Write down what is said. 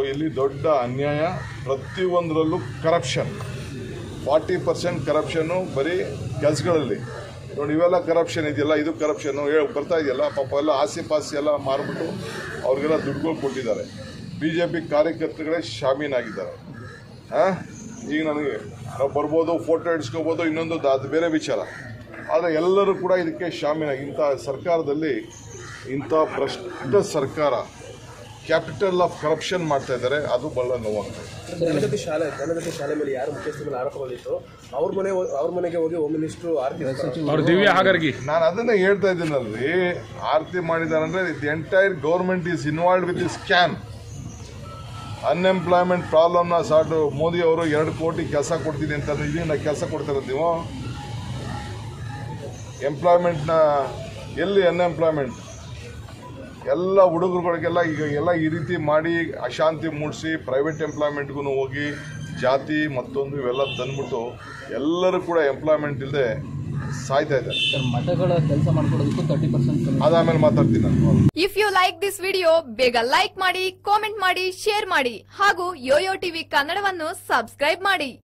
ಇಲ್ಲಿ ದೊಡ್ಡ ಅನ್ಯಾಯ ಪ್ರತಿಯೊಂದರಲ್ಲೂ ಕರಪ್ಷನ್ ಫಾರ್ಟಿ ಪರ್ಸೆಂಟ್ ಕರಪ್ಷನ್ನು ಬರೀ ಕೆಲಸಗಳಲ್ಲಿ ನೋಡಿ ಇವೆಲ್ಲ ಕರಪ್ಷನ್ ಇದೆಯಲ್ಲ ಇದು ಕರಪ್ಷನ್ನು ಹೇಳಿ ಬರ್ತಾ ಇದೆಯಲ್ಲ ಪಾಪ ಎಲ್ಲ ಆಸೆ ಪಾಸಿ ಎಲ್ಲ ಮಾರ್ಬಿಟ್ಟು ಅವ್ರಿಗೆಲ್ಲ ದುಡ್ಡುಗಳು ಕೊಟ್ಟಿದ್ದಾರೆ ಬಿ ಜೆ ಪಿ ಕಾರ್ಯಕರ್ತರುಗಳೇ ಶಾಮೀನಾಗಿದ್ದಾರೆ ಹಾಂ ಈಗ ನನಗೆ ನಾವು ಬರ್ಬೋದು ಫೋಟೋ ಇಡ್ಸ್ಕೋಬೋದು ಇನ್ನೊಂದು ದ- ಅದು ಬೇರೆ ವಿಚಾರ ಆದರೆ ಎಲ್ಲರೂ ಕೂಡ ಇದಕ್ಕೆ ಶಾಮೀನಾಗಿ ಇಂಥ ಸರ್ಕಾರದಲ್ಲಿ ಇಂಥ ಭ್ರಷ್ಟ ಸರ್ಕಾರ ಕ್ಯಾಪಿಟಲ್ ಆಫ್ ಕರಪ್ಷನ್ ಮಾಡ್ತಾ ಇದ್ದಾರೆ ಅದು ಬಹಳ ನೋವಾಗ್ತದೆ ಜನಗತಿ ಶಾಲೆ ಜನಗತಿ ಶಾಲೆ ಮೇಲೆ ಯಾರು ಮುಖ್ಯಸ್ಥರ ಮೇಲೆ ಆರೋಪಗಳಿತ್ತು ಅವ್ರ ಮನೆ ಅವ್ರ ಮನೆಗೆ ಹೋಗಿ ಹೋಮ್ ಮಿನಿಸ್ಟ್ರು ಆರ್ತಿ ಅವ್ರು ದಿವ್ಯ ಹಾಗರ್ಗಿ ನಾನು ಅದನ್ನೇ ಹೇಳ್ತಾ ಇದ್ದೀನಲ್ರಿ ಆರತಿ ಮಾಡಿದಾರಂದ್ರೆ the entire government is involve with the scam unemployment ಪ್ರಾಬ್ಲಮ್ನ ಸಾರ್ಟ್ ಮೋದಿ ಅವರು ಎರಡು ಕೋಟಿ ಕೆಲಸ ಕೊಡ್ತೀನಿ ಅಂತ ಇದೀನ ಕೆಲಸ ಕೊಡ್ತಿರೋದು ನೀವು ಎಂಪ್ಲಾಯ್ಮೆಂಟ್ನ ಎಲ್ಲಿ ಅನ್ಎಂಪ್ಲಾಯ್ಮೆಂಟ್ ಎಲ್ಲ ಹುಡುಗರುಗಳಿಗೆಲ್ಲ ಈಗ ಎಲ್ಲ ಈ ರೀತಿ ಮಾಡಿ ಅಶಾಂತಿ ಮೂಡಿಸಿ ಪ್ರೈವೇಟ್ ಎಂಪ್ಲಾಯ್ಮೆಂಟ್ಗೂ ಹೋಗಿ ಜಾತಿ ಮತ್ತೊಂದು ಇವೆಲ್ಲ ತಂದ್ಬಿಟ್ಟು ಎಲ್ಲರೂ ಕೂಡ ಎಂಪ್ಲಾಯ್ಮೆಂಟ್ ಇಲ್ಲದೆ ಸಾಯ್ತಾ ಇದ್ದಾರೆ ಸರ್ ಮಠಗಳ ಕೆಲಸ ಮಾಡ್ಕೊಡೋದಕ್ಕೂ ತರ್ಟಿ ಪರ್ಸೆಂಟ್ ಅದಾದ್ಮೇಲೆ ಮಾತಾಡ್ತೀನಿ ನಾನು if you like this video ಬೇಗ ಲೈಕ್ ಮಾಡಿ ಕಾಮೆಂಟ್ ಮಾಡಿ ಶೇರ್ ಮಾಡಿ ಹಾಗೂ ಯೋಯೋ ಟಿವಿ ಕನ್ನಡವನ್ನು ಸಬ್ಸ್ಕ್ರೈಬ್ ಮಾಡಿ